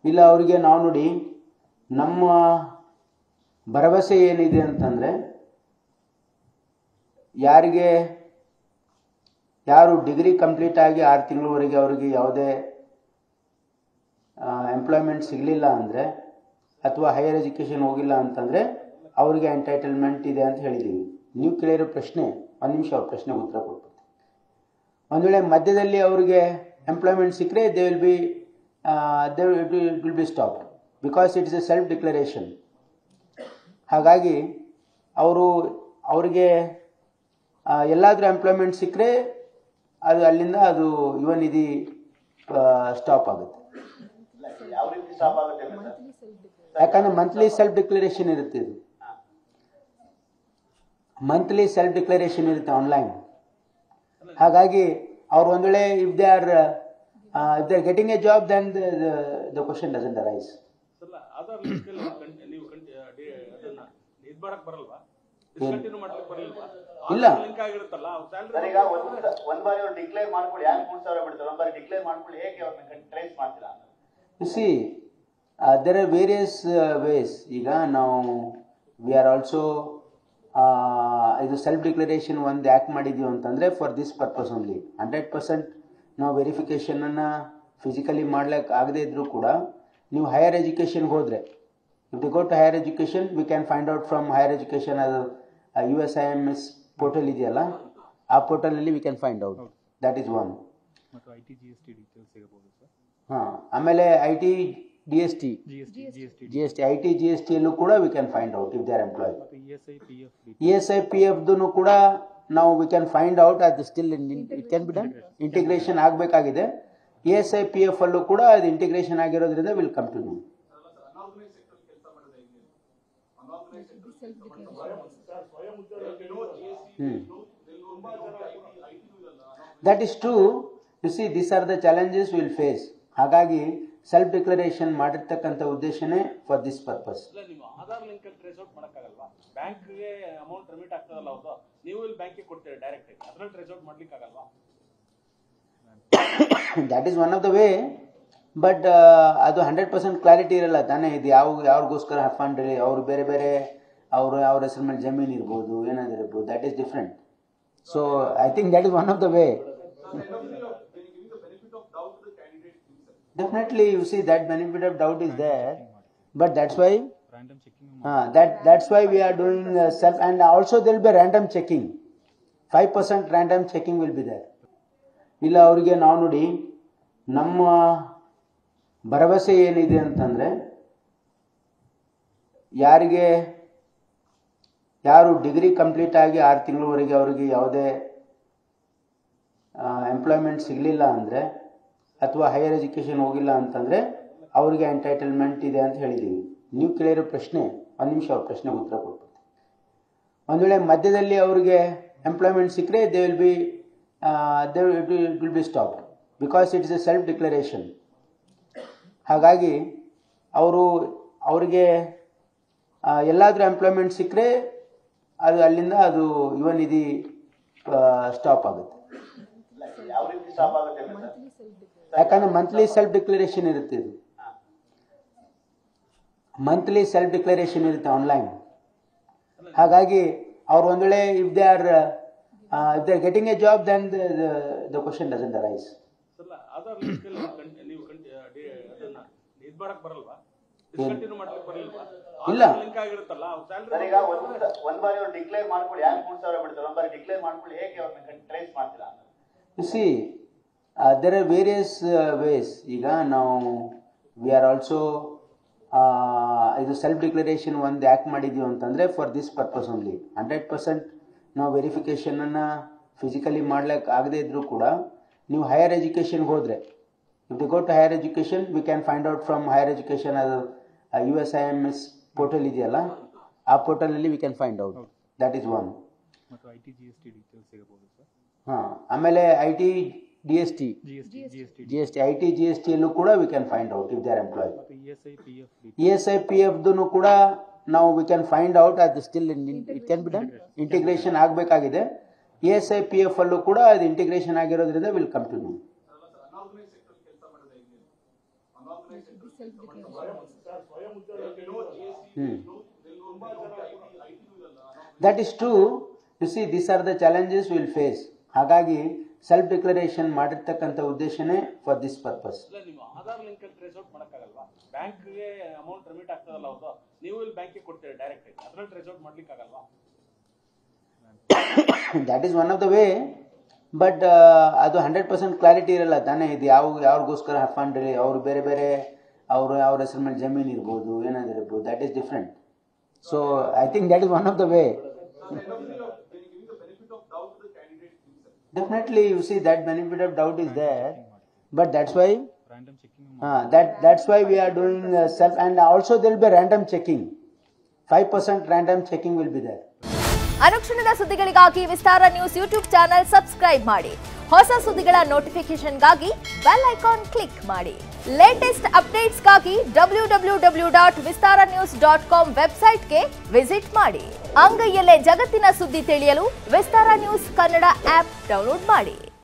ಇಲ್ಲ ಅವರಿಗೆ ನಾವು ನೋಡಿ ನಮ್ಮ ಭರವಸೆ ಏನಿದೆ ಅಂತಂದರೆ ಯಾರಿಗೆ ಯಾರು ಡಿಗ್ರಿ ಕಂಪ್ಲೀಟ್ ಆಗಿ ಆರು ತಿಂಗಳವರೆಗೆ ಅವರಿಗೆ ಯಾವುದೇ ಎಂಪ್ಲಾಯ್ಮೆಂಟ್ ಸಿಗಲಿಲ್ಲ ಅಂದರೆ ಅಥವಾ ಹೈಯರ್ ಎಜುಕೇಷನ್ ಹೋಗಿಲ್ಲ ಅಂತಂದರೆ ಅವರಿಗೆ ಎಂಟೈಟಲ್ಮೆಂಟ್ ಇದೆ ಅಂತ ಹೇಳಿದ್ದೀವಿ ನೀವು ಕೇಳಿರೋ ಪ್ರಶ್ನೆ ಒಂದು ನಿಮಿಷ ಅವ್ರ ಪ್ರಶ್ನೆಗೆ ಉತ್ತರ ಕೊಡ್ಬೋದು ಒಂದು ವೇಳೆ ಮಧ್ಯದಲ್ಲಿ ಅವರಿಗೆ ಎಂಪ್ಲಾಯ್ಮೆಂಟ್ ಸಿಕ್ಕರೆ they will be they it will be stop because it is a self declaration ಹಾಗಾಗಿ ಅವರು ಅವರಿಗೆ ಎಲ್ಲಾದರೂ ಎಂಪ್ಲಾಯ್ಮೆಂಟ್ ಸಿಕ್ಕರೆ ಅದು ಅಲ್ಲಿಂದ ಅದು ಯುವ ನಿಧಿ ಸ್ಟಾಪ್ ಆಗುತ್ತೆ ಯಾವ ರೀತಿ ಸ್ಟಾಪ್ ಆಗುತ್ತೆ ಅಂತ ಸರ್ ಯಾಕಂದ್ರೆ ಮಂತ್ಲಿ ಸೆಲ್ಫ್ ಡಿಕ್ಲರೇಷನ್ ಇರುತ್ತೆ ಇದು ಮಂತ್ಲಿ ಸೆಲ್ಫ್ ಡಿಕ್ಲರೇಷನ್ ಇರುತ್ತೆ ಆನ್ಲೈನ್ ಹಾಗಾಗಿ ಅವ್ರು ಒಂದ್ ವೇಳೆ if they are if they are getting a job then the question doesn't arise sir Aadhaar link ಅಲ್ಲಿ ಕಂ- ನೀವು ಕಂ- ಡಿ- ಅದನ್ನ ಇದ್ ಮಾಡಕ್ ಬರಲ್ವಾ ಡಿಸ್ಕಂಟಿನ್ಯೂ ಮಾಡ್ಲಿಕ್ಕೆ ಬರಲ್ವಾ ಇಲ್ಲ. ಲಿಂಕ್ ಆಗಿರುತ್ತಲ್ಲ ಅವ್ರ ಸರ್ ಸ್ಯಾಲರಿ ಈಗ ಒಂದ್ ಒಂದ್ ಬಾರಿ ಅವ್ರು ಡಿಕ್ಲೇರ್ ಮಾಡ್ಕೊಳ್ಳಿ ಯಾಕೆ ಮೂರ್ ಸಾವಿರ ಬಿಡ್ತಾರೆ ಒಂದ್ ಬಾರಿ ಡಿಕ್ಲೇರ್ ಮಾಡ್ಕೊಳ್ಳಿ ಹೇಗೆ ಅವ್ರನ್ನ ಟ್ರೇಸ್ ಮಾಡ್ತೀರಾ ಅಂತ you see there are various ways ಈಗ ನಾವು ವಿ ಆರ್ ಆಲ್ಸೋ ಇದು ಸೆಲ್ಫ್ ಡಿಕ್ಲರೇಷನ್ ಒಂದು ಯಾಕೆ ಮಾಡಿದ್ದೀವಿ ಅಂತಂದರೆ for this purpose only hundred percent ನಾವು ವೆರಿಫಿಕೇಷನನ್ನು ಫಿಸಿಕಲಿ ಮಾಡ್ಲಿಕ್ಕೆ ಆಗದೇ ಇದ್ದರೂ ಕೂಡ ನೀವು ಹೈಯರ್ ಎಜುಕೇಷನ್ಗೆ ಹೋದರೆ if the go to higher education we can find out from higher education ಅದು U S I M S portal ಇದೆಯಲ್ಲ ಆ ಪೋರ್ಟಲಲ್ಲಿ we can find out that is one ಮತ್ತು I T G S T details ಸಿಗಬಹುದು sir ಹಾಂ ಆಮೇಲೆ I T D S T G S T G S T G S T I T G S ಟಿಯಲ್ಲೂ ಕೂಡ we can find out if they are employ ಮತ್ತು E S I P F E S I P ಎಫ್ದು ಕೂಡ ನಾವು we can find out ಅದು still it can be done integration ಆಗಬೇಕಾಗಿದೆ E S I P F ಅಲ್ಲೂ ಕೂಡ ಅದು integration ಆಗಿರೋದ್ರಿಂದ will come to know that is true you see this are the challenges will face ಹಾಗಾಗಿ self declaration ಮಾಡಿರ್ತಕ್ಕಂಥ ಉದ್ದೇಶನೇ for this purpose ಇಲ್ಲ ನೀವು ಆಧಾರ್ ಲಿಂಕ್ ಅಲ್ಲಿ ಟ್ರೇಸ್ ಔಟ್ ಮಾಡಕ್ಕಾಗಲ್ವಾ ಬ್ಯಾಂಕ್ಗೆ ಅಮೌಂಟ್ ರೆಮಿಟ್ ಆಗ್ತದಲ್ಲ ಅವ್ರದ್ದು ನೀವು ಇಲ್ಲಿ ಬ್ಯಾಂಕಿಗೆ ಕೊಡ್ತೀರಿ ಡೈರೆಕ್ಟ್ ಆಗಿ ಅದ್ರಲ್ಲಿ ಟ್ರೇಸ್ ಔಟ್ ಮಾಡ್ಲಿಕ್ಕೆ ಆಗಲ್ವಾ that is one of the way but ಅದು ಹಂಡ್ರೆಡ್ ಪರ್ಸೆಂಟ್ ಕ್ಲಾರಿಟಿ ಇರಲ್ಲ ತಾನೇ ಇದು ಯಾವ ಯಾವ್ರಿಗೋಸ್ಕರ ಫಂಡ್ ಅವ್ರು ಬೇರೆ ಬೇರೆ ಅವರು ಅವ್ರ ಹೆಸರು ಮೇಲೆ ಜಮೀನು ಇರ್ಬೋದು ಏನಾದ್ರು ಇರ್ಬೋದು that is different so I think that is one of the way definitely you see that benefit of doubt is there but that's why random checking Uh, that that's why we are doing uh, self and also there will be random checking. Five percent random checking will be there. ಇಲ್ಲ ಅವರಿಗೆ ನಾವು ನೋಡಿ ನಮ್ಮ ಭರವಸೆ ಏನಿದೆ ಅಂತಂದರೆ ಯಾರಿಗೆ ಯಾರು ಡಿಗ್ರಿ ಕಂಪ್ಲೀಟ್ ಆಗಿ ಆರು ತಿಂಗಳವರೆಗೆ ಅವರಿಗೆ ಯಾವುದೇ ಎಂಪ್ಲಾಯ್ಮೆಂಟ್ ಸಿಗಲಿಲ್ಲ ಅಂದರೆ ಅಥವಾ ಹೈಯರ್ ಎಜುಕೇಷನ್ ಹೋಗಿಲ್ಲ ಅಂತಂದರೆ ಅವರಿಗೆ ಎಂಟೈಟಲ್ಮೆಂಟ್ ಇದೆ ಅಂತ ಹೇಳಿದ್ದೀವಿ ನೀವು ಕೇಳಿರೋ ಪ್ರಶ್ನೆ ಒಂದು ನಿಮಿಷ ಅವ್ರ ಪ್ರಶ್ನೆಗೆ ಉತ್ತರ ಕೊಡ್ಬೋದು ಒಂದು ವೇಳೆ ಮಧ್ಯದಲ್ಲಿ ಅವರಿಗೆ ಎಂಪ್ಲಾಯ್ಮೆಂಟ್ ಸಿಕ್ಕರೆ they will be they it will be stop because it is a self declaration ಹಾಗಾಗಿ ಅವರು ಅವರಿಗೆ ಎಲ್ಲಾದರೂ ಎಂಪ್ಲಾಯ್ಮೆಂಟ್ ಸಿಕ್ಕರೆ ಅದು ಅಲ್ಲಿಂದ ಅದು ಯುವ ನಿಧಿ ಸ್ಟಾಪ್ ಆಗುತ್ತೆ ಯಾವ ರೀತಿ ಸ್ಟಾಪ್ ಆಗುತ್ತೆ ಅಂತ ಸರ್ ಯಾಕಂದ್ರೆ ಮಂತ್ಲಿ ಸೆಲ್ಫ್ ಡಿಕ್ಲರೇಷನ್ ಇರುತ್ತೆ ಇದು ಮಂತ್ಲಿ ಸೆಲ್ಫ್ ಡಿಕ್ಲರೇಷನ್ ಇರುತ್ತೆ ಆನ್ಲೈನ್ ಹಾಗಾಗಿ ಅವ್ರು ಒಂದ್ ವೇಳೆ if they are if they are getting a job then the question doesn't arise sir Aadhaar link ಅಲ್ಲಿ ಕಂ- ನೀವು ಕಂ- ಡಿ- ಅದನ್ನ ಇದ್ ಮಾಡಕ್ ಬರಲ್ವಾ ಡಿಸ್ಕಂಟಿನ್ಯೂ ಮಾಡ್ಲಿಕ್ಕೆ ಬರಲ್ವಾ ಇಲ್ಲ. ಲಿಂಕ್ ಆಗಿರುತ್ತಲ್ಲ ಅವ್ರ ಸರ್ ಸ್ಯಾಲರಿ ಈಗ ಒಂದ್ ಒಂದ್ ಬಾರಿ ಅವ್ರು ಡಿಕ್ಲೇರ್ ಮಾಡ್ಕೊಳ್ಳಿ ಯಾಕೆ ಮೂರ್ ಸಾವಿರ ಬಿಡ್ತಾರೆ ಒಂದ್ ಬಾರಿ ಡಿಕ್ಲೇರ್ ಮಾಡ್ಕೊಳ್ಳಿ ಹೇಗೆ ಅವ್ರನ್ನ ಟ್ರೇಸ್ ಮಾಡ್ತೀರಾ ಅಂತ you see there are various ways ಈಗ ನಾವು ವಿ ಆರ್ ಆಲ್ಸೋ ಇದು ಸೆಲ್ಫ್ ಡಿಕ್ಲರೇಷನ್ ಒಂದು ಯಾಕೆ ಮಾಡಿದ್ದೀವಿ ಅಂತಂದರೆ for this purpose only hundred percent ನಾವು ವೆರಿಫಿಕೇಷನನ್ನು ಫಿಸಿಕಲಿ ಮಾಡ್ಲಿಕ್ಕೆ ಆಗದೇ ಇದ್ದರೂ ಕೂಡ ನೀವು ಹೈಯರ್ ಎಜುಕೇಷನ್ಗೆ ಹೋದರೆ if the go to higher education we can find out from higher education ಅದು U S I M S portal ಇದೆಯಲ್ಲ ಆ ಪೋರ್ಟಲಲ್ಲಿ we can find out that is one ಮತ್ತು I T G S T details ಸಿಗಬಹುದು sir ಹಾಂ ಆಮೇಲೆ I T D S T G S T G S T G S T I T G S ಟಿಯಲ್ಲೂ ಕೂಡ we can find out if they are employ ಮತ್ತು E S I P F E S I P ಎಫ್ದು ಕೂಡ ನಾವು we can find out ಅದು still it can be done integration ಆಗಬೇಕಾಗಿದೆ E S I P F ಅಲ್ಲೂ ಕೂಡ ಅದು integration ಆಗಿರೋದ್ರಿಂದ will come to know Hmm. That is true. You see, these are the challenges we will face. ಹಾಗಾಗಿ self declaration ಮಾಡಿರ್ತಕ್ಕಂಥ ಉದ್ದೇಶನೇ for this purpose ಇಲ್ಲ ನೀವು ಆಧಾರ್ ಲಿಂಕ್ ಅಲ್ಲಿ ಟ್ರೇಸ್ ಔಟ್ ಮಾಡಕ್ಕಾಗಲ್ವಾ ಬ್ಯಾಂಕ್ಗೆ ಅಮೌಂಟ್ ರಿಮಿಟ್ ಆಗ್ತದಲ್ಲ ಹೌದು ನೀವು ಇಲ್ಲಿ ಬ್ಯಾಂಕಿಗೆ ಕೊಡ್ತೀರಿ ಡೈರೆಕ್ಟ್ ಆಗಿ ಅದ್ರಲ್ಲಿ ಟ್ರೇಸ್ ಔಟ್ ಮಾಡ್ಲಿಕ್ಕೆ ಆಗಲ್ವಾ that is one of the way but ಅದು ಹಂಡ್ರೆಡ್ ಪರ್ಸೆಂಟ್ ಕ್ಲಾರಿಟಿ ಇರಲ್ಲ ತಾನೇ ಇದು ಯಾವ ಯಾರಿಗೋಸ್ಕರ ಫಂಡ್ ಅವ್ರು ಬೇರೆ ಬೇರೆ ಅವರು ಅವ್ರ ಹೆಸರು ಮೇಲೆ ಜಮೀನು ಇರ್ಬೋದು ಏನಾದ್ರು ಇರ್ಬೋದು that is different so I think that is one of the way definitely you see that benefit of doubt is there but that's why Random checking. that that's why we are doing uh, self and also there will be random checking 5% random checking will be there ಅನುಕ್ಷಣದ ಸುದ್ದಿಗಳಿಗಾಗಿ Vistara news YouTube channel subscribe ಮಾಡಿ ಹೊಸ ಸುದ್ದಿಗಳ ನೋಟಿಫಿಕೇಶನ್ಗಾಗಿ bell icon click ಮಾಡಿ latest ಅಪ್ಡೇಟ್ಸ್ಗಾಗಿ W W W dot Vistara news dot com ವೆಬ್ಸೈಟ್ಗೆ visit ಮಾಡಿ ಅಂಗೈಯಲ್ಲೇ ಜಗತ್ತಿನ ಸುದ್ದಿ ತಿಳಿಯಲು Vistara news Kannada app download ಮಾಡಿ